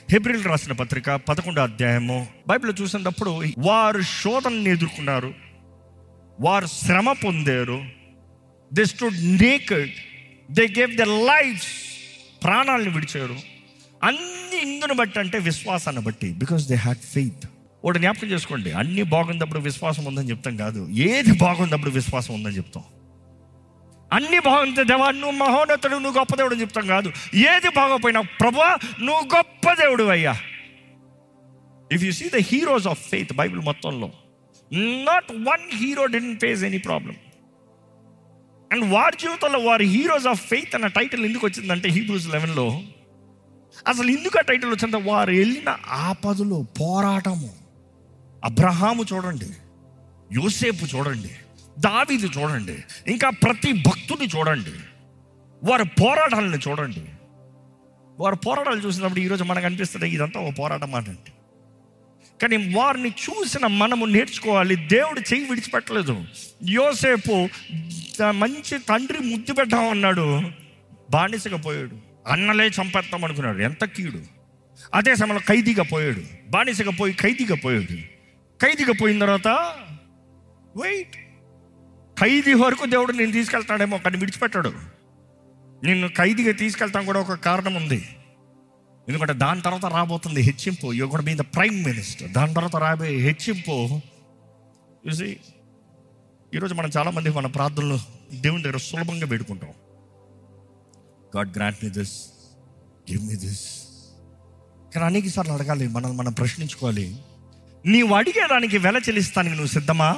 హెబ్రిల్ రాసిన పత్రిక పదకొండో అధ్యాయము బైబిల్ చూసినప్పుడు వారు శోధనని ఎదుర్కొన్నారు వారు శ్రమ పొందారు they stood naked they gave the life ప్రాణాలను విడిచారు అన్ని ఇందును బట్టి అంటే విశ్వాసాన్ని బట్టి బికాస్ దే హ్యాడ్ ఫెయిత్ ఒకటి జ్ఞాపకం చేసుకోండి అన్ని బాగున్నప్పుడు విశ్వాసం ఉందని చెప్తాం కాదు ఏది బాగున్నప్పుడు విశ్వాసం ఉందని చెప్తాం అన్ని బాగుంటే దేవా నువ్వు మహోన్నతుడు నువ్వు గొప్ప దేవుడు అని చెప్తాం కాదు ఏది బాగోపోయినా ప్రభా నువ్వు గొప్ప దేవుడు అయ్యా if you see the heroes of faith Bible మొత్తంలో not one hero didn't face any problem and వారి జీవితంలో వారి హీరోస్ ఆఫ్ ఫెయిత్ అన్న టైటిల్ ఎందుకు వచ్చిందంటే హీబ్రూస్ లెవెన్లో అసలు ఎందుకు ఆ టైటిల్ వచ్చిందంటే వారు వెళ్ళిన ఆపదలో పోరాటము అబ్రహాము చూడండి యోసేపు చూడండి దావీదు చూడండి ఇంకా ప్రతి భక్తుని చూడండి వారి పోరాటాలను చూడండి వారి పోరాటాలు చూసినప్పుడు ఈరోజు మనకు అనిపిస్తుంది ఇదంతా ఒక పోరాటం అంటే కానీ వారిని చూసిన మనము నేర్చుకోవాలి దేవుడు చెయ్యి విడిచిపెట్టలేదు యోసేపు త- మంచి తండ్రి ముద్దు పెట్టాం అన్నాడు బానిసగా పోయాడు అన్నలే చంపేస్తాం అనుకున్నాడు ఎంత కీడు అదే సమయంలో ఖైదీగా పోయాడు బానిసగా పోయి ఖైదీగా పోయాడు ఖైదీగా పోయిన తర్వాత వెయిట్ ఖైదీ వరకు దేవుడు నేను తీసుకెళ్తాడేమో కానీ విడిచిపెట్టాడు నిన్ను ఖైదీగా తీసుకెళ్తాం కూడా ఒక కారణం ఉంది ఎందుకంటే దాని తర్వాత రాబోతుంది హెచ్చింపు యూ కూడా బీ ద ప్రైమ్ మినిస్టర్ దాని తర్వాత రాబోయే హెచ్చింపు చూసి ఈరోజు మనం చాలామంది మన ప్రార్థనలు దేవుని దగ్గర సులభంగా పెట్టుకుంటాం God grant me this give me this కానీ అనేక సార్లు అడగాలి మనం మనం ప్రశ్నించుకోవాలి నీవు అడిగేదానికి వెల చెల్లిస్తానికి నువ్వు సిద్ధమా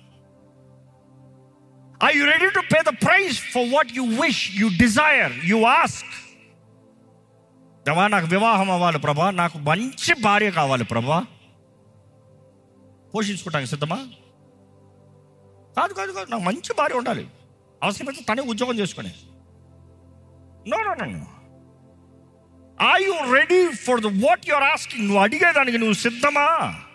are you ready to pay the price for what you wish you desire you ask దేవా నాకు వివాహం అవ్వాలి ప్రభా నాకు మంచి భార్య కావాలి ప్రభా పోషించుకోవటానికి సిద్ధమా కాదు కాదు కాదు నాకు మంచి భార్య ఉండాలి అవసరమైతే తనే ఉద్యోగం చేసుకునే no no no no are you ready for the what you're asking నువ్వు అడిగేదానికి నువ్వు సిద్ధమా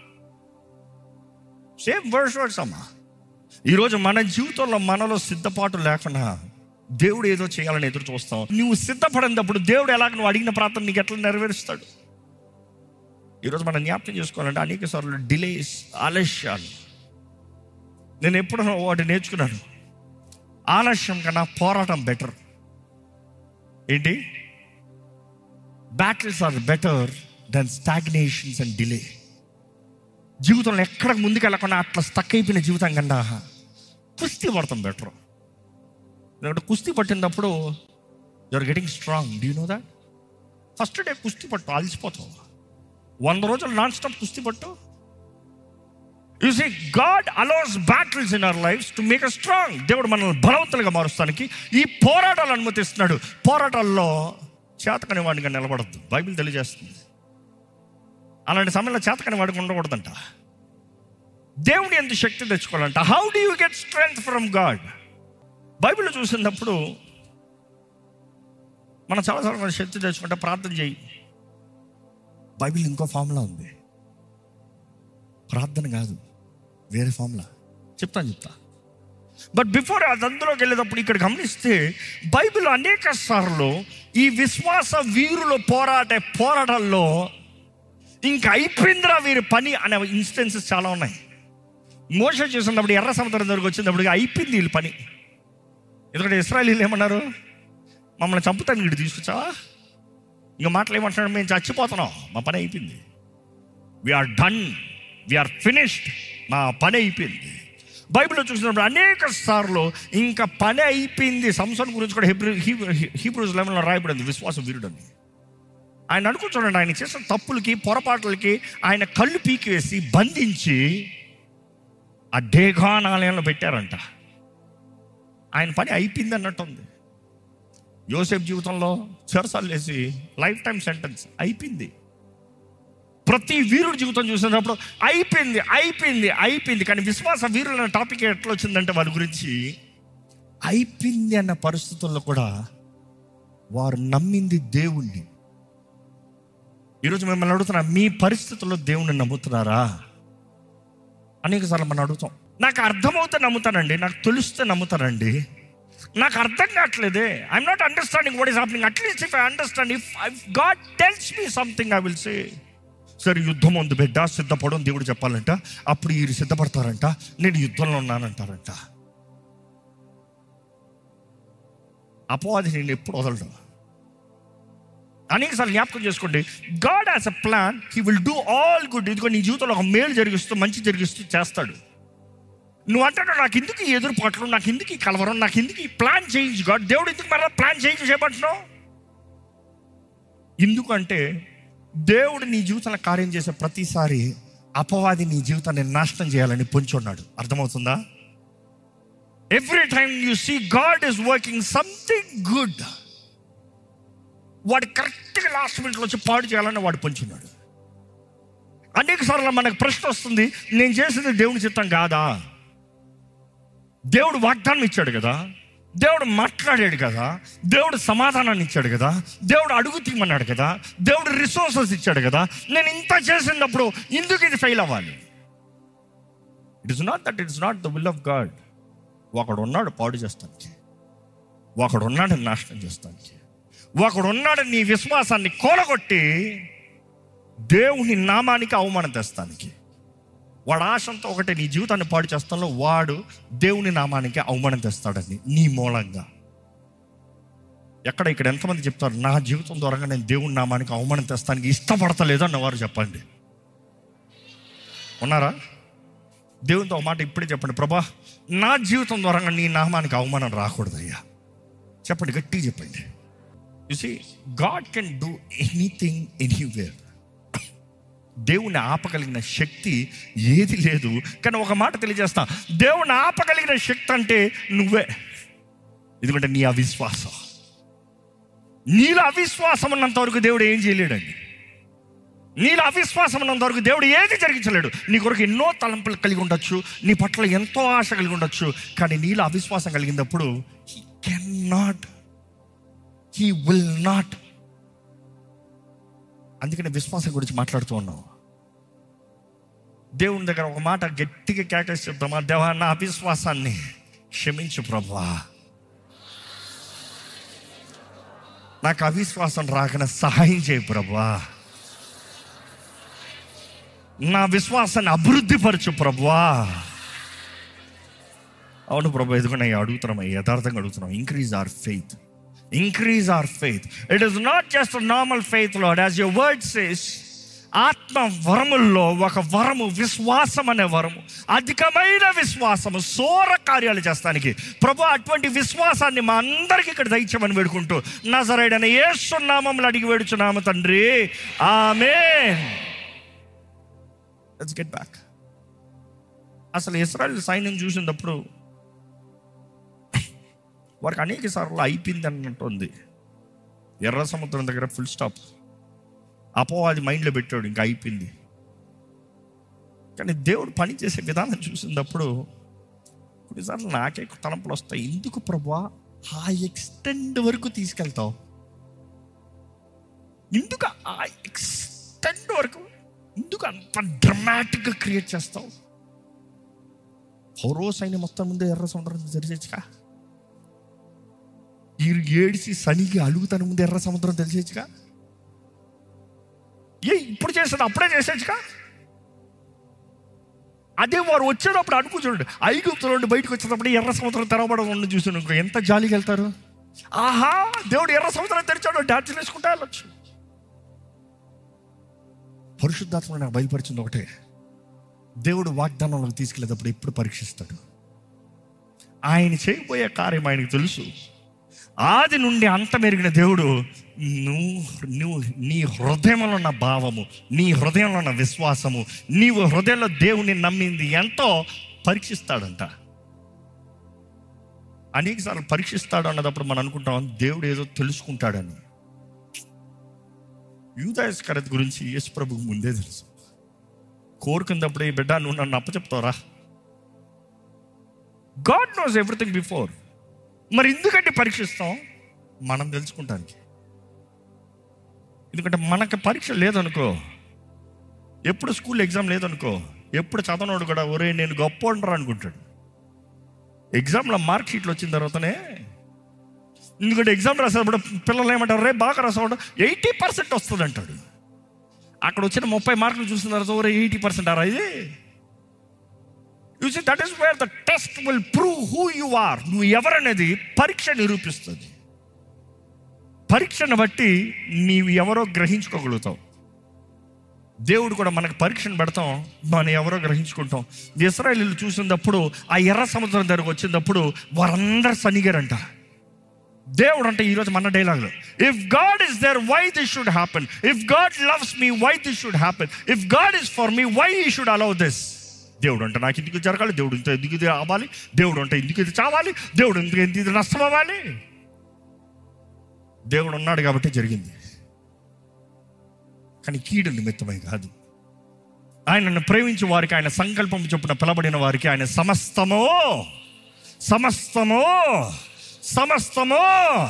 సేమ్ వర్డ్స్ వర్డ్స్ అమ్మా ఈరోజు మన జీవితంలో మనలో సిద్ధపాటు లేకుండా దేవుడు ఏదో చేయాలని ఎదురు చూస్తాం నువ్వు సిద్ధపడినప్పుడు దేవుడు ఎలాగ నువ్వు అడిగిన ప్రార్థన నీకు ఎట్లా నెరవేరుస్తాడు ఈరోజు మనం జ్ఞాపకం చేసుకోవాలంటే అనేక సార్లు డిలేస్ ఆలస్యాలు నేను ఎప్పుడు వాటి నేర్చుకున్నాను ఆలస్యం కన్నా పోరాటం బెటర్ ఏంటి battles are better than stagnations and delay జీవితంలో ఎక్కడికి ముందుకు వెళ్ళకుండా అట్లా స్టక్ అయిపోయిన జీవితం కన్నా కుస్తీ పడతాం బెటర్ ఎందుకంటే కుస్తీ పట్టినప్పుడు you're getting strong do know that first day కుస్తీ పట్టు అలసిపోతావు వంద రోజులు నాన్ స్టాప్ కుస్తీ పట్టు you see God allows battles in our life to make a strong దేవుడు మనల్ని బలవంతులుగా మారుస్తానికి ఈ పోరాటాలు అనుమతిస్తున్నాడు పోరాటాల్లో చేతకని వాడిగా నిలబడద్దు బైబిల్ తెలియజేస్తుంది అలాంటి సమయంలో చేతకని వాడికి ఉండకూడదంట దేవుని ఎంత శక్తి తెచ్చుకోవాలంట how do you get strength from God Bible చూసినప్పుడు మనం చాలాసార్లు మన శక్తి తెచ్చుకుంటే ప్రార్థన చేయి బైబిల్ ఇంకో ఫార్ములా ఉంది ప్రార్థన కాదు వేరే ఫార్ములా చెప్తాను చెప్తా బట్ బిఫోర్ అది అందులోకి వెళ్ళేటప్పుడు ఇక్కడ గమనిస్తే బైబిల్ అనేక సార్లు ఈ విశ్వాస వీరుల పోరాటే పోరాటాల్లో ఇంకా అయిపోయిందిరా వీరి పని అనే ఇన్స్టెన్సెస్ చాలా ఉన్నాయి మోస చేసినప్పుడు ఎర్ర సముద్రం దగ్గరకు వచ్చినప్పుడు అయిపోయింది వీళ్ళ పని ఎందుకంటే ఇస్రాయలీలు ఏమన్నారు మమ్మల్ని చంపుతాను ఇటు తీసుకొచ్చావా ఇంకా మాటలు ఏమంటున్నాడు మేము చచ్చిపోతున్నాం మా పని అయిపోయింది వీఆర్ డన్ వీఆర్ ఫినిష్డ్ మా పని అయిపోయింది బైబిల్లో చూసినప్పుడు అనేక సార్లు ఇంకా పని అయిపోయింది సంసన్ గురించి కూడా హిబ్రూ హీబ్రూస్ లెవెన్లో రాయబడింది విశ్వాస వీరుడని ఆయన అనుకుంటున్నాడు ఆయన చేసిన తప్పులకి పొరపాట్లకి ఆయన కళ్ళు పీకివేసి బంధించి ఆ డేగాన్ ఆలయంలో పెట్టారంట ఆయన పని అయిపోయింది అన్నట్టుంది యోసేఫ్ జీవితంలో చెరసాలు వేసి లైఫ్ టైం సెంటెన్స్ అయిపోయింది ప్రతి వీరుడి జీవితం చూసినప్పుడు అయిపోయింది అయిపోయింది అయిపోయింది కానీ విశ్వాస వీరులు అనే టాపిక్ ఎట్లా వచ్చిందంటే వారి గురించి అయిపోయింది అన్న పరిస్థితుల్లో కూడా వారు నమ్మింది దేవుణ్ణి ఈరోజు మిమ్మల్ని అడుగుతున్నా మీ పరిస్థితుల్లో దేవుణ్ణి నమ్ముతున్నారా అనేక సార్లు మనం అడుగుతాం నాకు అర్థమవుతే నమ్ముతానండి నాకు తెలిస్తే నమ్ముతానండి నాకు అర్థం కావట్లేదే I'm not understanding what is happening at least if I understand if God tells me something I will say సరే యుద్ధం ఉంది బిడ్డ సిద్ధపడని దేవుడు చెప్పాలంట అప్పుడు వీరు సిద్ధపడతారంట నేను యుద్ధంలో ఉన్నానంటారంట అపవాది నేను ఎప్పుడు వదలడు అనేకసార్లు జ్ఞాపకం చేసుకోండి God has a plan he will do all good ఇదిగో నీ జీవితంలో ఒక మేలు జరిగిస్తూ మంచి జరిగిస్తూ చేస్తాడు నువ్వు అంటాడు నాకు ఎందుకు ఈ ఎదురుపాట్లు నాకు ఎందుకు ఈ కలవరం నాకు ఎందుకు ఈ ప్లాన్ చేంజ్ గాడ్ దేవుడు ఎందుకు మరలా ప్లాన్ చేంజ్ చేయబట్టున్నావు ఎందుకంటే దేవుడు నీ జీవితంలో కార్యం చేసే ప్రతిసారి అపవాది నీ జీవితాన్ని నాశనం చేయాలని పొంచున్నాడు అర్థమవుతుందా every time you see God is working something good వాడు కరెక్ట్గా లాస్ట్ మినిట్లో వచ్చి పాడు చేయాలని వాడు పొంచున్నాడు అనేక సార్లు మనకు ప్రశ్న వస్తుంది నేను చేసింది దేవుని చిత్తం కాదా దేవుడు వాగ్దానం ఇచ్చాడు కదా దేవుడు మాట్లాడాడు కదా దేవుడు సమాధానాన్ని ఇచ్చాడు కదా దేవుడు అడుగు తీయమన్నాడు కదా దేవుడు రిసోర్సెస్ ఇచ్చాడు కదా నేను ఇంత చేసినప్పుడు ఎందుకు ఇది ఫెయిల్ అవ్వాలి it is not that it's not the will of God ఒకడు ఉన్నాడు పాడు చేస్తానికి ఒకడు ఉన్నాడు నాశనం చేస్తానికి ఒకడు ఉన్నాడు నీ విశ్వాసాన్ని కూలగొట్టి దేవుని నామానికి అవమానం తెస్తానికి వాడు ఆశంతో ఒకటే నీ జీవితాన్ని పాడు చేస్తాలో వాడు దేవుని నామానికి అవమానం తెస్తాడని నీ మూలంగా ఎక్కడ ఇక్కడ ఎంతమంది చెప్తారు నా జీవితం ద్వారా నేను దేవుని నామానికి అవమానం తెస్తానికి ఇష్టపడతలేదు అన్నవారు చెప్పండి ఉన్నారా దేవునితో ఒక మాట ఇప్పుడే చెప్పండి ప్రభా నా జీవితం ద్వారా నీ నామానికి అవమానం రాకూడదయ్యా చెప్పండి గట్టిగా చెప్పండి see God can do anything anywhere దేవుని ఆపగలిగిన శక్తి ఏది లేదు కానీ ఒక మాట తెలియజేస్తా దేవుని ఆపగలిగిన శక్తి అంటే నువ్వే ఎందుకంటే నీ అవిశ్వాసం నీలో అవిశ్వాసం ఉన్నంత వరకు దేవుడు ఏం చేయలేడండి నీలో అవిశ్వాసం ఉన్నంత వరకు దేవుడు ఏది జరిగించలేడు నీ కొరకు ఎన్నో తలంపులు కలిగి ఉండొచ్చు నీ పట్ల ఎంతో ఆశ కలిగి ఉండొచ్చు కానీ నీలో అవిశ్వాసం కలిగినప్పుడు he can not he will not అందుకని విశ్వాసం గురించి మాట్లాడుతూ ఉన్నాం దేవుని దగ్గర ఒక మాట గట్టిగా కేకేసి చెప్తామా దేవా నా అవిశ్వాసాన్ని క్షమించు ప్రభా నాకు అవిశ్వాసం రాకన సహాయం చేయి ప్రభా నా విశ్వాసాన్ని అభివృద్ధి పరచు ప్రభా అవును ప్రభు ఎదుగునయ్యా అడుగుతున్నాం యథార్థంగా అడుగుతున్నాం increase our faith increase our faith it is not just normal faith Lord as your word says ఆత్మ వరముల్లో ఒక వరము విశ్వాసం అనే వరము అధికమైన విశ్వాసము సోర కార్యాలు చేస్తానికి ప్రభు అటువంటి విశ్వాసాన్ని మా అందరికి ఇక్కడ దయచేయమని వేడుకుంటూ నజరైడన ఏసునామంలో అడిగి వేడుచున్నాము తండ్రి ఆమె లెట్స్ గెట్ బ్యాక్ అసలు ఇస్రాయల్ సైన్యం చూసినప్పుడు వారికి అనేక సార్లు అయిపోయింది అన్నట్టు ఉంది ఎర్ర సముద్రం దగ్గర ఫుల్ స్టాప్ అపోవాది మైండ్లో పెట్టాడు ఇంకా అయిపోయింది కానీ దేవుడు పని చేసే విధానం చూసినప్పుడు కొన్నిసార్లు నాకే తలంపులు వస్తాయి ఎందుకు ప్రభా ఆ ఎక్స్టెండ్ వరకు తీసుకెళ్తావు ఎందుకు ఆ ఎక్స్టెండ్ వరకు ఎందుకు అంత డ్రమాటిక్గా క్రియేట్ చేస్తావు హౌరో సైన్యం మొత్తం ముందే ఎర్ర సముద్రం తెరిచేచ్చుగా ఈ ఏడిసి సనికి అలుగుతాను ముందు ఎర్ర సముద్రం తెలిసేచ్చుగా ఏ ఇప్పుడు చేస్తాడు అప్పుడే చేసేచ్చుగా అదే వారు వచ్చేటప్పుడు అనుకో చూడండి ఐగుప్తుల నుండి బయటకు వచ్చేటప్పుడు ఎర్ర సముద్రం తెరవబడం ఉండి చూసి ఇంకో ఎంత జాలికి వెళ్తారు ఆహా దేవుడు ఎర్ర సముద్రం తెరిచాడు డాన్స్ వేసుకుంటా వెళ్ళొచ్చు పరిశుద్ధాత్మ నాకు బయలుపరిచింది ఒకటే దేవుడు వాగ్దానంలోకి తీసుకెళ్ళేటప్పుడు ఎప్పుడు పరీక్షిస్తాడు ఆయన చేయబోయే కార్యం ఆయనకు తెలుసు ఆది నుండి అంత మెరిగిన దేవుడు నువ్వు నువ్వు నీ హృదయంలో ఉన్న భావము నీ హృదయంలో ఉన్న విశ్వాసము నీవు హృదయంలో దేవుని నమ్మింది ఎంతో పరీక్షిస్తాడంట అనేకసార్లు పరీక్షిస్తాడు అన్నదప్పుడు మనం అనుకుంటాం దేవుడు ఏదో తెలుసుకుంటాడని యూదాయస్కరత గురించి యేసు ప్రభుకు ముందే తెలుసు కోరుకున్నప్పుడు ఈ బిడ్డ నువ్వు నన్ను అప్పచెప్తావరా గాడ్ నోస్ ఎవ్రీథింగ్ బిఫోర్ మరి ఎందుకంటే పరీక్షిస్తాం మనం తెలుసుకుంటానికి ఎందుకంటే మనకి పరీక్ష లేదనుకో ఎప్పుడు స్కూల్ ఎగ్జామ్ లేదనుకో ఎప్పుడు చదవనోడు కూడా ఒరే నేను గొప్ప అనుకుంటాడు ఎగ్జామ్లో మార్క్ షీట్లు వచ్చిన తర్వాతనే ఎందుకంటే ఎగ్జామ్ రాసేటప్పుడు పిల్లలు ఏమంటారు రే బాగా రాసేవాడు ఎయిటీ పర్సెంట్ వస్తుంది అంటాడు అక్కడ వచ్చిన ముప్పై మార్కులు చూసిన తర్వాత ఒరే ఎయిటీ పర్సెంట్ ఆరా ఇది you see that is where the test will prove who you are నువ్వు ఎవరనేది పరీక్ష నిరూపిస్తుంది పరీక్షను బట్టి నీవు ఎవరో గ్రహించుకోగలుగుతావు దేవుడు కూడా మనకు పరీక్షను పెడతాం మనం ఎవరో గ్రహించుకుంటాం ఇస్రాయలీలు చూసినప్పుడు ఆ ఎర్ర సముద్రం దగ్గరకు వచ్చినప్పుడు వారందరూ సనిగారంట దేవుడు అంటే ఈరోజు మన డైలాగ్లో if God is there why this should happen if God loves me why this should happen if God is for me why he should allow this దేవుడు అంటే నాకు ఎందుకు జరగాలి దేవుడు ఇంత ఎందుకు ఇది అవ్వాలి దేవుడు అంటే ఎందుకు ఇది చావాలి దేవుడు ఎందుకు ఎందుకు ఇది నష్టం అవ్వాలి దేవుడు ఉన్నాడు కాబట్టి జరిగింది కానీ కీడు నిమిత్తమై కాదు ఆయనను ప్రేమించే వారికి ఆయన సంకల్పం చొప్పున పిలబడిన వారికి ఆయన సమస్తమో సమస్తమో సమస్తమో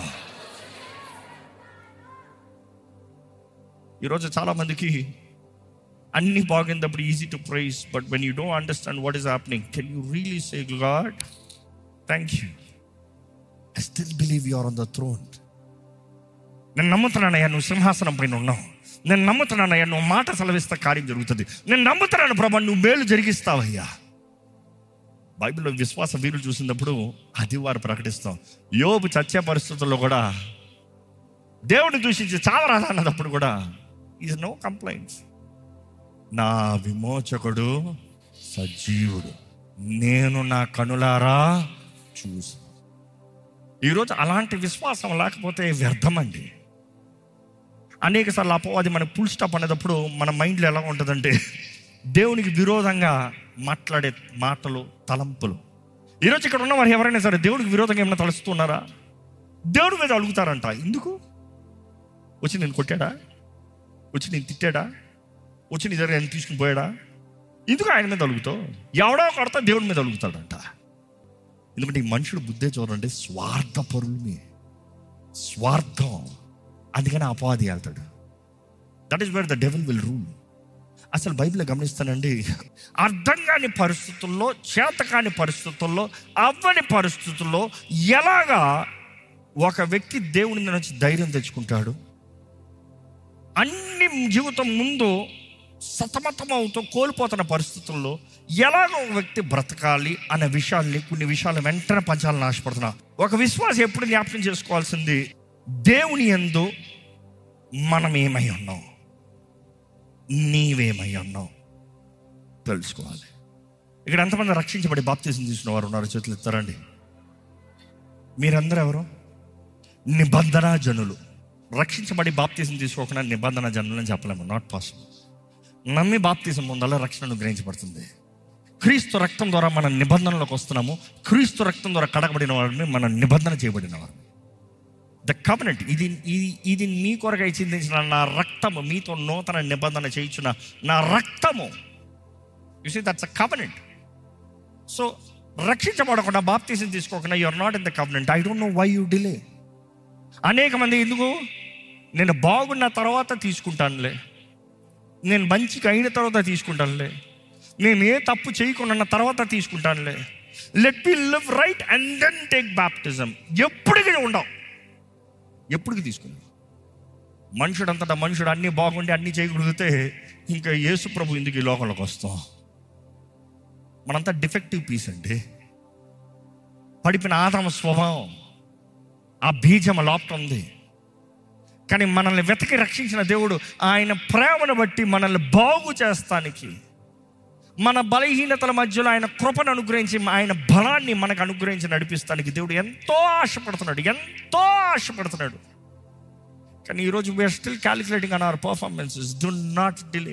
ఈరోజు చాలా మందికి అన్ని బాగున్నప్పుడు easy to praise but when you don't understand what is happening can you really say God thank you I still believe you are on the throne నేను నమ్ముతున్నానయ్యా నువ్వు సింహాసనం పైన ఉన్నావు నేను నమ్ముతున్నానయ్యా నువ్వు మాట సెలవిస్తే కార్యం జరుగుతుంది నేను నమ్ముతున్నాను ప్రభా నువ్వు మేలు జరిగిస్తావయ్యా బైబిల్లో విశ్వాస వీరులు చూసినప్పుడు అది వారు ప్రకటిస్తాం యోబు చచ్చే పరిస్థితుల్లో కూడా దేవుడిని దూషించి చావరాదా అన్నప్పుడు కూడా ఈజ్ నో కంప్లైంట్స్ నా విమోచకుడు సజీవుడు నేను నా కనులారా చూసి ఈరోజు అలాంటి విశ్వాసం లేకపోతే వ్యర్థమండి అనేక సార్లు అపవాది మనకు ఫుల్ స్టాప్ అనేటప్పుడు మన మైండ్లో ఎలా ఉంటుందంటే దేవునికి విరోధంగా మాట్లాడే మాటలు తలంపులు ఈరోజు ఇక్కడ ఉన్న వారు ఎవరైనా సరే దేవుడికి విరోధంగా ఏమైనా తలుస్తున్నారా దేవుడి మీద అడుగుతారంట ఎందుకు వచ్చి నేను కొట్టాడా వచ్చి నేను తిట్టాడా వచ్చి నీ దగ్గర నేను తీసుకుని పోయాడా ఎందుకు ఆయన మీద అడుగుతావు ఎవడో కొడతా దేవుడి మీద అడుగుతాడంట ఎందుకంటే ఈ మనుషుడు బుద్ధే చూడండి స్వార్థపరుల్ని స్వార్థం అందుకని అపవాది వెళ్తాడు that is where the devil will rule అసలు బైబిల్ గమనిస్తానండి అర్థం కాని పరిస్థితుల్లో చేతకాని పరిస్థితుల్లో అవ్వని పరిస్థితుల్లో ఎలాగా ఒక వ్యక్తి దేవుని మీద నుంచి ధైర్యం తెచ్చుకుంటాడు అన్ని జీవితం ముందు సతమతం అవుతూ కోల్పోతున్న పరిస్థితుల్లో ఎలాగో ఒక వ్యక్తి బ్రతకాలి అనే విషయాల్ని కొన్ని విషయాలు వెంటనే పంచాలని ఆశపడుతున్నా ఒక విశ్వాసం ఎప్పుడు జ్ఞాపకం చేసుకోవాల్సింది దేవుని ఎందు మనం ఏమై ఉన్నాం నీవేమై ఉన్నావు తెలుసుకోవాలి ఇక్కడ ఎంతమంది రక్షించబడి బాప్తీసం తీసుకున్న వారు ఉన్నారు చేతులు ఎత్తారండి మీరందరూ ఎవరు నిబంధన జనులు రక్షించబడి బాప్తీసం తీసుకోకుండా నిబంధన జనులు అని చెప్పలేము నాట్ పాసిబుల్ నమ్మి బాప్తీసం పొందాలో రక్షణ అనుగ్రహించబడుతుంది క్రీస్తు రక్తం ద్వారా మన నిబంధనలోకి వస్తున్నాము క్రీస్తు రక్తం ద్వారా కడగబడిన వారిని మన నిబంధన చేయబడిన వారు ద కవనెంట్ ఇది ఇది ఇది మీ కొరకై చిందించిన నా రక్తము మీతో నూతన నిబంధన చేయించిన నా రక్తము you see that's a covenant so రక్షించబడకుండా బాప్తీసం తీసుకోకుండా you are not in the covenant I don't know why you delay అనేక మంది ఎందుకు నేను బాగున్న తర్వాత తీసుకుంటానులే నేను మంచిగా అయిన తర్వాత తీసుకుంటానులే నేను ఏ తప్పు చేయకుండా తర్వాత తీసుకుంటానులే let me live right and then take baptism ఎప్పటికీ ఉండవు ఎప్పటికి తీసుకుంది మనుషుడు అంతటా మనుషుడు అన్నీ బాగుండి అన్నీ చేయగలిగితే ఇంకా యేసు ప్రభు ఎందుకు ఈ లోకంలోకి వస్తాం మనంతా డిఫెక్టివ్ పీస్ అండి పడిపోయిన ఆదామ స్వభావం ఆ బీజం లోపట ఉంది కానీ మనల్ని వెతకి రక్షించిన దేవుడు ఆయన ప్రేమను బట్టి మనల్ని బాగు చేస్తానికి మన బలహీనతల మధ్యలో ఆయన కృపను అనుగ్రహించి ఆయన బలాన్ని మనకు అనుగ్రహించి నడిపిస్తానికి దేవుడు ఎంతో ఆశపడుతున్నాడు ఎంతో ఆశపడుతున్నాడు కానీ ఈరోజు we're still calculating on our performances do not delay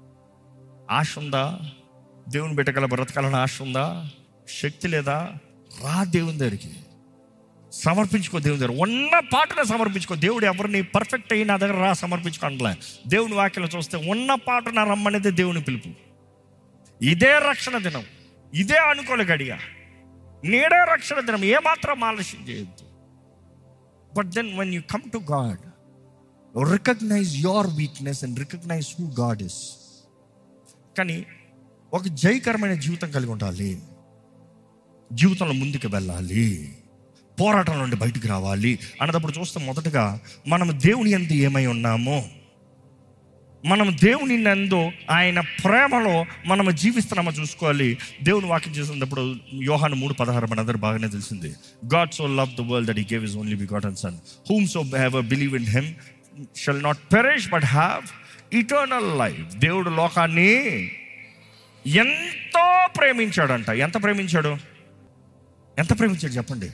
ఆశ ఉందా దేవుని పెట్టగల బ్రతకాలని ఆశ ఉందా శక్తి లేదా రా దేవుని దగ్గరికి సమర్పించుకో దేవుని దగ్గర ఉన్న పాటన సమర్పించుకో దేవుడు ఎవరిని పర్ఫెక్ట్ అయ్యి నా దగ్గర రా సమర్పించుకో అనలే దేవుని వాక్యలు చూస్తే ఉన్న పాటన రమ్మనేది దేవుని పిలుపు ఇదే రక్షణ దినం ఇదే అనుకోలే గడియ నేడే రక్షణ దినం ఏమాత్రం ఆలస్యం చేయొద్దు but then when you come to God recognize your weakness and recognize who God is కానీ ఒక జయకరమైన జీవితం కలిగి ఉండాలి జీవితంలో ముందుకు వెళ్ళాలి పోరాటం నుండి బయటికి రావాలి అన్నదప్పుడు చూస్తే మొదటగా మనం దేవుని ఎందు ఏమై ఉన్నామో మనం దేవుని నందు ఆయన ప్రేమలో మనం జీవిస్తున్నామో చూసుకోవాలి దేవుని వాక్యం చేసినప్పుడు యోహాను మూడు పదహారు మన అందరూ బాగానే తెలిసింది God so love the world that he gave his only begotten son whom so have believe in him shall not perish but have eternal life దేవుడు లోకాన్ని ఎంతో ప్రేమించాడంట ఎంత ప్రేమించాడు ఎంత ప్రేమించాడు చెప్పండి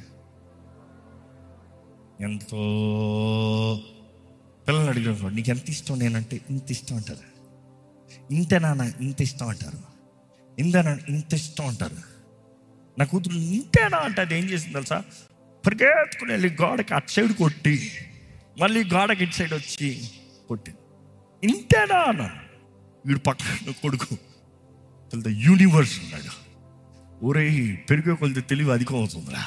ఎంతో పిల్లల్ని అడిగిన నీకు ఎంత ఇష్టం నేనంటే ఇంత ఇష్టం అంటారు ఇంతేనా ఇంత ఇష్టం అంటారు ఇంతేనా ఇంత ఇష్టం అంటారు నా కూతురు ఇంతేనా అంటే అది ఏం చేసింది తెలుసా పరిగెత్తుకుని వెళ్ళి గోడకి అటు సైడ్ కొట్టి మళ్ళీ గోడకి ఇటు సైడ్ వచ్చి కొట్టి ఇంతేనా అన్నాను వీడు పక్కన కొడుకు తెలియదు యూనివర్స్ ఉన్నాడు ఒరే పెరిగే కొలితే తెలివి అధికం అవుతుందిరా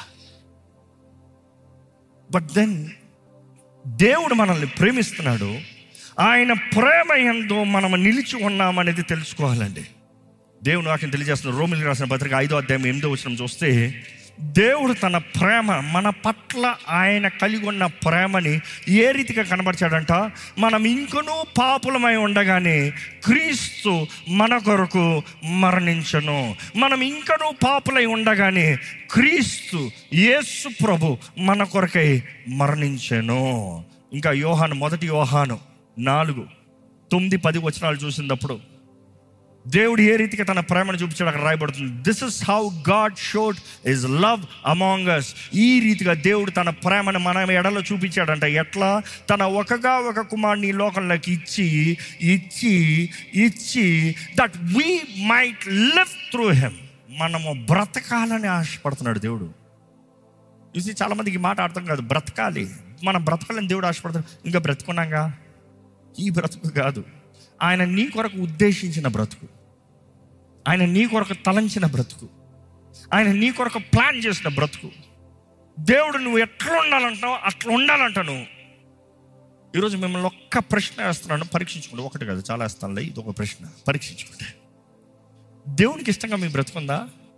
బట్ దెన్ దేవుడు మనల్ని ప్రేమిస్తున్నాడు ఆయన ప్రేమ ఎందో మనం నిలిచి ఉన్నామనేది తెలుసుకోవాలండి దేవుడు వాక్యం తెలియజేస్తున్న రోమిలి రాసిన పత్రిక ఐదో అధ్యాయం ఎనిమిదో వచ్చిన చూస్తే దేవుడు తన ప్రేమ మన పట్ల ఆయన కలిగి ఉన్న ప్రేమని ఏ రీతిగా కనబరిచాడంట మనం ఇంకనూ పాపులమై ఉండగానే క్రీస్తు మన కొరకు మరణించను మనం ఇంకనూ పాపులై ఉండగానే క్రీస్తు యేసు ప్రభు మన కొరకై మరణించెను ఇంకా యోహాను మొదటి యోహాను నాలుగు తొమ్మిది పది వచనాలు చూసినప్పుడు దేవుడు ఏ రీతిగా తన ప్రేమను చూపించాడు అక్కడ రాయబడుతుంది this is how God showed his love among us ఈ రీతిగా దేవుడు తన ప్రేమను మన ఎడలో చూపించాడంట ఎట్లా తన ఒకగా ఒక కుమారుని ఈ లోకంలోకి ఇచ్చి ఇచ్చి ఇచ్చి that we might live through him మనము బ్రతకాలని ఆశపడుతున్నాడు దేవుడు ఇది చాలా మందికి ఈ మాట అర్థం కాదు బ్రతకాలి మనం బ్రతకాలని దేవుడు ఆశపడతాడు ఇంకా బ్రతుకున్నాగా ఈ బ్రతుకు కాదు ఆయన నీ కొరకు ఉద్దేశించిన బ్రతుకు ఆయన నీ కొరకు తలంచిన బ్రతుకు ఆయన నీ కొరకు ప్లాన్ చేసిన బ్రతుకు దేవుడు నువ్వు ఎట్లా ఉండాలంటావు అట్లా ఉండాలంట నువ్వు ఈరోజు మిమ్మల్ని ఒక్క ప్రశ్న వేస్తున్నాను పరీక్షించుకోండి ఒకటి కాదు చాలా వేస్తానులే ఇది ఒక ప్రశ్న పరీక్షించుకోండి దేవునికి ఇష్టంగా మీ బ్రతుకుందా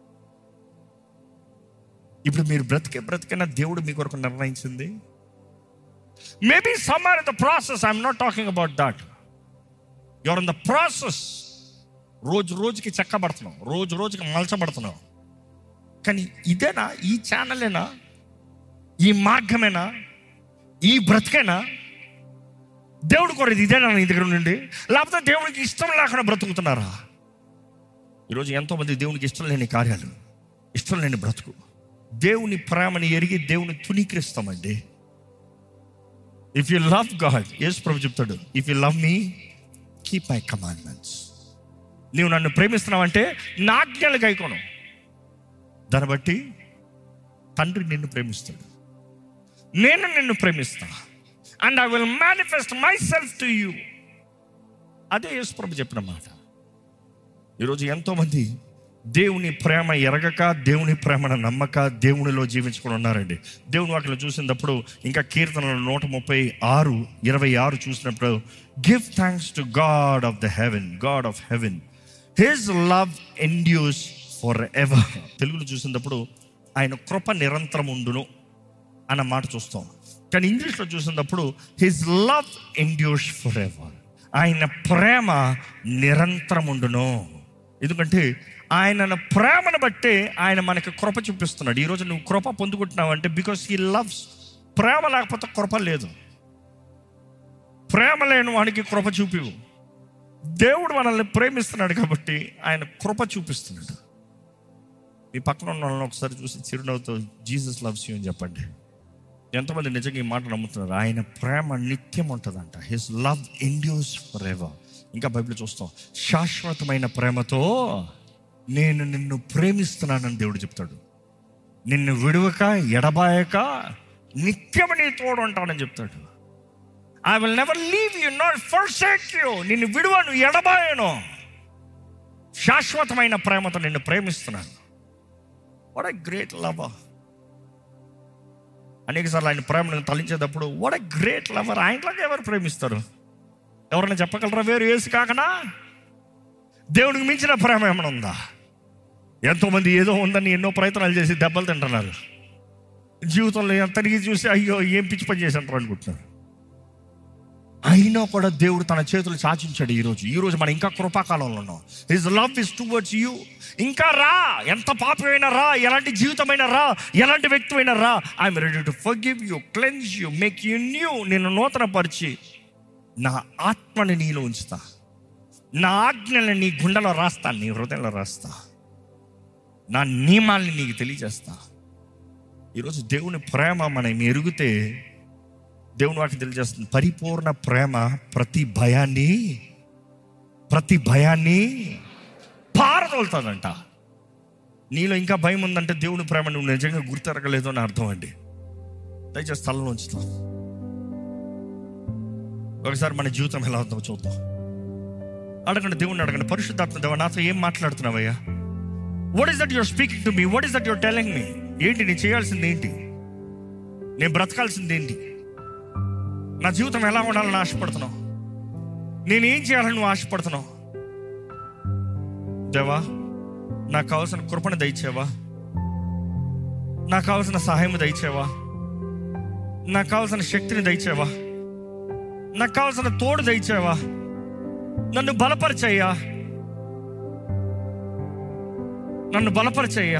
ఇప్పుడు మీరు బ్రతికే బ్రతికైనా దేవుడు మీ కొరకు నిర్ణయించింది maybe some are in the process I'm not talking about that you're in the process రోజు రోజుకి చెక్కబడుతున్నాం రోజు రోజుకి మలచబడుతున్నాం కానీ ఇదేనా ఈ ఛానలేనా ఈ మార్గమేనా ఈ బ్రతికేనా దేవుడు కోరేది ఇదేనా నీ దగ్గర నుండి లేకపోతే దేవుడికి ఇష్టం లేకుండా బ్రతుకుతున్నారా ఈరోజు ఎంతోమంది దేవునికి ఇష్టం లేని కార్యాలు ఇష్టం లేని బ్రతుకు దేవుని ప్రేమని ఎరిగి దేవుని తునీకరిస్తామండి if you love God Yesu ప్రభు చెప్తాడు if you love me keep my commandments నీవు నన్ను ప్రేమిస్తున్నావంటే నా ఆజ్ఞలు గైకోను దాన్ని బట్టి తండ్రి నిన్ను ప్రేమిస్తాడు నేను నిన్ను ప్రేమిస్తా and I will manifest myself to you అదే యేసు ప్రభు చెప్పిన మాట ఈరోజు ఎంతోమంది దేవుని ప్రేమ ఎరగక దేవుని ప్రేమను నమ్మక దేవునిలో జీవించుకుని ఉన్నారండి దేవుని వాటిలో చూసినప్పుడు ఇంకా కీర్తనలు నూట ముప్పై ఆరు ఇరవై ఆరు చూసినప్పుడు give thanks to God of the heaven God of heaven his love endures for ever తెలుగులో చూసినప్పుడు ఆయన కృప నిరంతరం ఉండును అన్న మాట చూస్తాం కానీ ఇంగ్లీష్లో చూసినప్పుడు his love endures for ever ఆయన ప్రేమ నిరంతరం ఉండును ఎందుకంటే ఆయన ప్రేమను బట్టే ఆయన మనకి కృప చూపిస్తున్నాడు ఈరోజు నువ్వు కృప పొందుకుంటున్నావు అంటే బికాస్ హీ లవ్స్ ప్రేమ లేకపోతే కృప లేదు ప్రేమ లేని వానికి కృప చూపివు దేవుడు మనల్ని ప్రేమిస్తున్నాడు కాబట్టి ఆయన కృప చూపిస్తున్నాడు మీ పక్కన ఉన్న వాళ్ళని ఒకసారి చూసి చిరునవ్వుతో జీసస్ లవ్స్ యూ అని చెప్పండి ఎంతమంది నిజంగా ఈ మాట నమ్ముతున్నారు ఆయన ప్రేమ నిత్యం ఉంటుందంట his love endures for ever ఇంకా బైబిల్ చూస్తాం శాశ్వతమైన ప్రేమతో నేను నిన్ను ప్రేమిస్తున్నానని దేవుడు చెప్తాడు నిన్ను విడువక ఎడబాయక నిత్యం నీ తోడు ఉంటానని చెప్తాడు I will never leave you not forsake you నిన్ను విడువను ఎడబాయను శాశ్వతమైన ప్రేమతో నిన్ను ప్రేమిస్తున్నాను వాట్ ఎ గ్రేట్ లవర్ అనేకసార్లు ఆయన ప్రేమను తలించేటప్పుడు వాట్ ఎ గ్రేట్ లవర్ ఆయనలాగా ఎవరు ప్రేమిస్తారు ఎవరైనా చెప్పగలరా వేరు వేసి కాకనా దేవుడికి మించిన ప్రేమ ఏమైనా ఉందా ఎంతోమంది ఏదో ఉందని ఎన్నో ప్రయత్నాలు చేసి దెబ్బలు తింటున్నారు జీవితంలో ఎంత తిరిగి చూసి అయ్యో ఏం పిచ్చి పని చేశాను అనుకుంటున్నారు అయినా కూడా దేవుడు తన చేతులు చాచించాడు ఈరోజు ఈరోజు మనం ఇంకా కృపాకాలంలో ఉన్నాం his love is towards you ఇంకా రా ఎంత పాపమైనా రా ఎలాంటి జీవితమైనా రా ఎలాంటి వ్యక్తి అయినా రా I'm ready to forgive you cleanse you make you new నేను నూతనపరిచి నా ఆత్మని నీలో ఉంచుతా నా ఆజ్ఞల్ని నీ గుండెలో రాస్తా నీ హృదయంలో రాస్తా నా నియమాల్ని నీకు తెలియజేస్తా ఈరోజు దేవుని ప్రేమ మనం ఎరిగితే దేవుని వాకి తెలియజేస్తుంది పరిపూర్ణ ప్రేమ ప్రతి భయాన్ని ప్రతి భయాన్ని పారదోలుతుందంట నీలో ఇంకా భయం ఉందంటే దేవుని ప్రేమ నువ్వు నిజంగా గుర్తెరగలేదు అని అర్థం అండి దయచేసి స్థలంలో ఉంచుతాం ఒకసారి మన జీవితం ఎలా ఉందో చూద్దాం అడగండి దేవుణ్ణి అడగండి పరిశుద్ధాత్మ దేవ నాతో ఏం మాట్లాడుతున్నావయ్యా what is that your speaking to me what is that your telling me ఏంటి నేను చేయాల్సింది ఏంటి నేను బ్రతకాల్సింది ఏంటి నా జీవితం ఎలా ఉండాలని ఆశపడుతున్నావు నేను ఏం చేయాలని నువ్వు ఆశపడుతున్నావు దేవా నాకు కావాల్సిన కృపణ దయచేవా నాకు కావాల్సిన సహాయం దయచేవా నాకు కావాల్సిన శక్తిని దయచేవా నాకు కావాల్సిన తోడు దయచేవా నన్ను బలపరిచయ్యా నన్ను బలపరిచయ్యా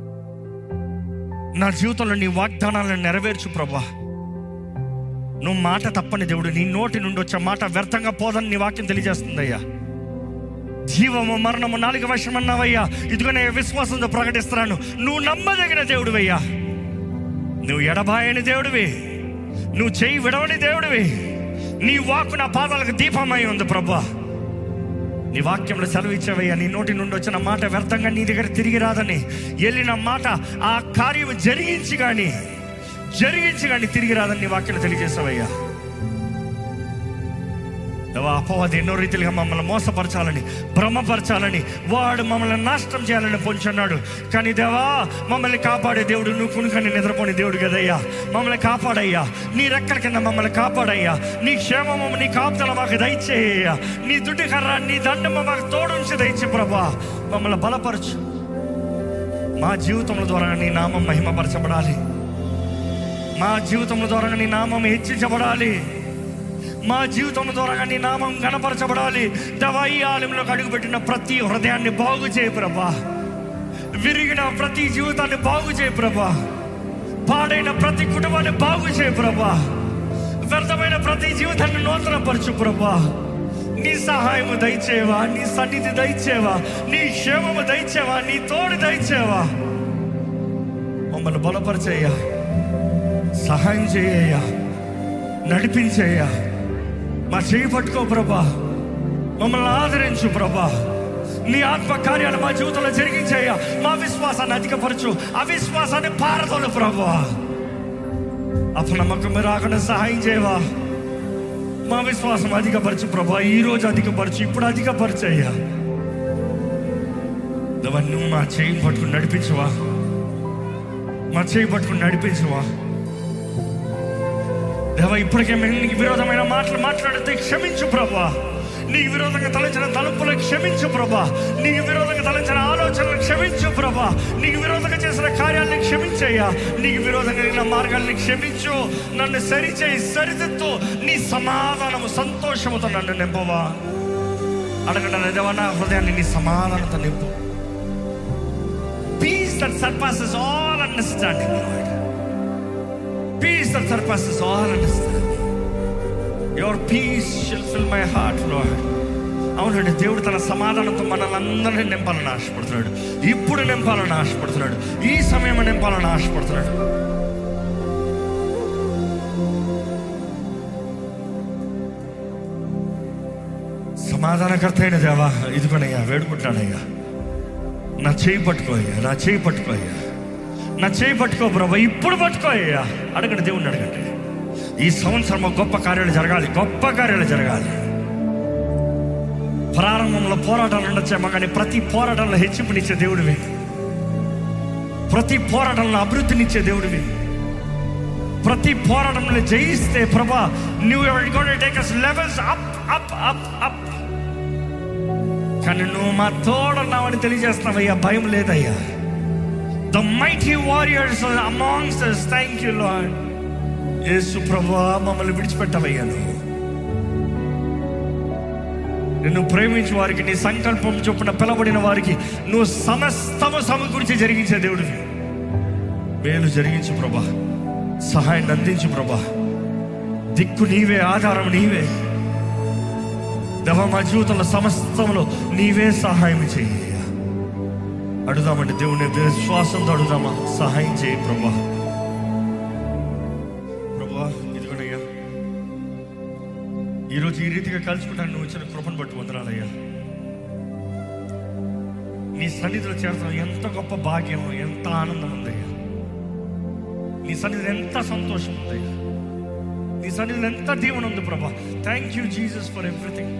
నా జీవితంలో నీ వాగ్దానాలను నెరవేర్చు ప్రభా నువ్వు మాట తప్పని దేవుడు నీ నోటి నుండి వచ్చే మాట వ్యర్థంగా పోదని నీ వాక్యం తెలియజేస్తుందయ్యా జీవము మరణము నాలుగు వశం అన్నావయ్యా ఇదిగో నేను విశ్వాసంతో ప్రకటిస్తున్నాను నువ్వు నమ్మదగిన దేవుడివయ్యా నువ్వు ఎడబాయని దేవుడివి నువ్వు చేయి విడవని దేవుడివి నీ వాక్కు నా పాదాలకు దీపమై ఉంది ప్రభా నీ వాక్యంలో సెలవు ఇచ్చావయ్యా నీ నోటి నుండి వచ్చిన మాట వ్యర్థంగా నీ దగ్గర తిరిగి రాదని వెళ్ళిన మాట ఆ కార్యం జరిగించి కానీ జరిగించి కానీ తిరిగి రాదని నీ వాక్యంలో తెలియజేసావయ్యా దేవా, అపవాది ఎన్నో రీతిలుగా మమ్మల్ని మోసపరచాలని భ్రమపరచాలని వాడు మమ్మల్ని నాశనం చేయాలని పొంచున్నాడు కానీ దేవా మమ్మల్ని కాపాడే దేవుడు నువ్వు కునుకని నిద్రపోని దేవుడు కదయ్యా మమ్మల్ని కాపాడయ్యా నీ రెక్కల కింద మమ్మల్ని కాపాడయ్యా నీ క్షేమము నీ కాపుదల మాకు దయచేయ్యా నీ దుడ్డి కర్ర నీ దండము మాకు తోడుంచి దయచే ప్రభా మమ్మల్ని బలపరచు మా జీవితముల ద్వారా నీ నామం మహిమపరచబడాలి మా జీవితముల ద్వారా నీ నామం హెచ్చించబడాలి మా జీవితం ద్వారా నీ నామం గణపరచబడాలి దవాయి ఆలయంలోకి అడుగుపెట్టిన ప్రతి హృదయాన్ని బాగు చేయి ప్రభా విరిగిన ప్రతి జీవితాన్ని బాగు చేయి ప్రభా పాడైన ప్రతి కుటుంబాన్ని బాగు చేయి ప్రభా వ్యర్థమైన ప్రతి జీవితాన్ని నూతనపరచు ప్రభా నీ సహాయము దయచేవా నీ సన్నిధి దయచేవా నీ క్షేమము దయచేవా నీ తోడు దయచేవా మమ్మల్ని బలపరిచేయ్యా సహాయం చేయ్యా నడిపించేయ్యా మా చేయి పట్టుకో ప్రభా మమ్మల్ని ఆదరించు ప్రభా నీ ఆత్మ కార్యాలు మా జీవితంలో జరిగించేయ మా విశ్వాసాన్ని అధికపరచు అవిశ్వాసాన్ని పారదోలు ప్రభా అపనమ్మకం రాకుండా సహాయం చేయవా మా విశ్వాసం అధికపరచు ప్రభా ఈ రోజు అధికపరచు ఇప్పుడు అధికపరచయ్యా దేవా, నువ్వు మా చేయి పట్టుకుని నడిపించవా మా చేయి పట్టుకుని నడిపించవా దేవా ఇప్పటికే మేము నీకు విరోధమైన మాటలు మాట్లాడితే క్షమించు ప్రభా నీకు విరోధంగా తలంచిన తలుపులు క్షమించు ప్రభా నీకు విరోధంగా తలంచిన ఆలోచనలు క్షమించు ప్రభా నీకు విరోధంగా చేసిన కార్యాలను క్షమించయ్యా నీకు విరోధంగా కలిగిన మార్గాల్ని క్షమించు నన్ను సరిచేయి సరిదిద్దు నీ సమాధానము సంతోషముతో నన్ను నింపవా అడగండి దేవా నా హృదయాన్ని నీ సమాధానంతో నింపు peace that surpasses all understanding Lord peace that surpasses all understanding. Your peace shall fill my heart, Lord. అవునండి దేవుడు తన సమాధానంతో మనల్ని అందరినీ నింపాలని ఆశపడుతున్నాడు ఇప్పుడు నింపాలని ఆశపడుతున్నాడు ఈ సమయం నింపాలని ఆశపడుతున్నాడు సమాధానకర్త అయిన దేవా ఇదిగోనయ్యా వేడుకుంటానయ్యా నా చేయి పట్టుకోయ్యా నా చేయి పట్టుకోయ్యా నా చేయి పట్టుకో ప్రభా ఇప్పుడు పట్టుకో అయ్యా అడగండి దేవుణ్ణి అడగండి ఈ సంవత్సరం ఒక గొప్ప కార్యాలు జరగాలి గొప్ప కార్యాలు జరగాలి ప్రారంభంలో పోరాటాలు ఉండొచ్చేమో కానీ ప్రతి పోరాటంలో హెచ్చింపునిచ్చే దేవుడివి ప్రతి పోరాటంలో అభివృద్ధినిచ్చే దేవుడివి ప్రతి పోరాటంలో జయిస్తే ప్రభా నువ్వు take us levels up up up up కానీ నువ్వు మా తోడున్నావని తెలియజేస్తున్నావయ్యా భయం లేదయ్యా the mighty warriors amongst us thank you Lord Yesu ప్రభా మమ్మల్ని విడిచిపెట్టవయ్యా నువ్వు నిన్ను ప్రేమించు వారికి నీ సంకల్పం చొప్పున పిలబడిన వారికి నువ్వు సమస్తము సమకూర్చి జరిగించే దేవుడివి మేలు జరిగించు ప్రభా సహాయాన్ని అందించు ప్రభా దిక్కు నీవే ఆధారం నీవే దేవా మా జీవితంలో సమస్తంలో నీవే సహాయం చేయ అడుగుదామంటే దేవుని విశ్వాసంతో అడుగుదామా సహాయం చేయి ప్రభా ప్రభా ఇదిగోనయ్యా ఈరోజు ఈ రీతిగా కలుసుకుంటాను నువ్వు ఇచ్చిన కృపను బట్టి వందనాలయ్యా నీ సన్నిధిలో చేరడం ఎంత గొప్ప భాగ్యం ఎంత ఆనందం ఉందయ్యా నీ సన్నిధిలో ఎంత సంతోషం ఉందయ్యా నీ సన్నిధిలో ఎంత దీవెన ఉంది ప్రభా thank you Jesus for everything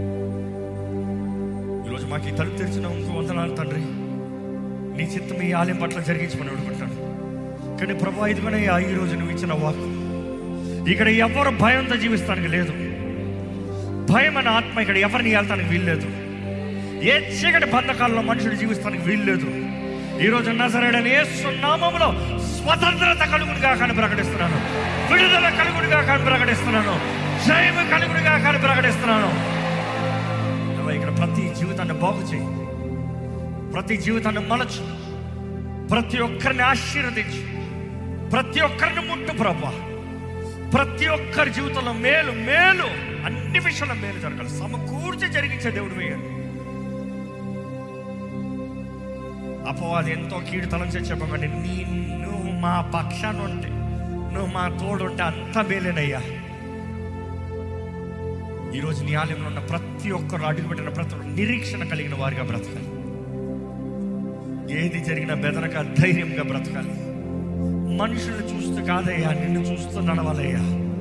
ఈరోజు మాకు ఈ తలుపు తెరిచిన ఇంకో వందనాలు తండ్రి నీ చిత్తం ఈ ఆలయం పట్ల జరిగించమని అడుగుకుంటాను కానీ ప్రభా ఇదిగోనే ఈ రోజు నువ్వు ఇచ్చిన వాక్ ఇక్కడ ఎవరు భయంతో జీవిస్తానికి లేదు భయం అనే ఆత్మ ఇక్కడ ఎవరిని వెళ్తానికి వీల్లేదు ఏ చీకటి బంధకాల్లో మనుషుడు జీవిస్తానికి వీల్లేదు ఈ రోజు నజరేడని యేసు నామములో స్వతంత్రత కలుగునిగా కానీ ప్రకటిస్తున్నాను విడుదల కలుగునిగా కానీ ప్రకటిస్తున్నాను జయము కలుగునిగా కానీ ప్రకటిస్తున్నాను నువ్వు ఇక్కడ ప్రతి జీవితాన్ని బాగు చేయి ప్రతి జీవితాన్ని మలచు ప్రతి ఒక్కరిని ఆశీర్వదించు ప్రతి ఒక్కరిని ముట్టు ప్రభా ప్రతి ఒక్కరి జీవితంలో మేలు మేలు అన్ని విషయాల మేలు జరగాలి సమకూర్చి జరిగించే దేవుడు వేయండి అపవాది ఎంతో కీడు తలంచే చెప్పకండి నీ నువ్వు మా పక్షాన్ని ఉంటే నువ్వు మా తోడు ఉంటే అంత మేలేనయ్యా ఈరోజు నీ ఆలయంలో ఉన్న ప్రతి ఒక్కరు అడుగుపెట్టిన ప్రతి ఒక్కరు నిరీక్షణ కలిగిన వారిగా బ్రతకాలి ఏది జరిగినా బెదరక ధైర్యంగా బ్రతకాలి మనుషులు చూస్తూ కాదయ్యా నిన్ను చూస్తూ నడవాలయ్యా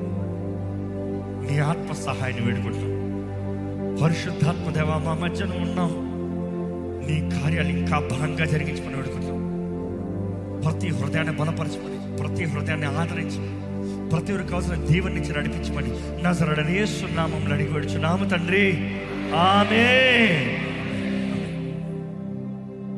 నీ ఆత్మ సహాయాన్ని వేడుకుంటాం పరిశుద్ధాత్మ దేవా మా మధ్యన ఉన్నాం నీ కార్యాలు ఇంకా బలంగా జరిగించుకొని వేడుకుంటాం ప్రతి హృదయాన్ని బలపరచమని ప్రతి హృదయాన్ని ఆదరించి ప్రతి ఒక్కరికి అవసరం దీవెన నుంచి నడిపించమని నా సరడని ఏసునామం అడిగి వేడుచున్నాము తండ్రి ఆమె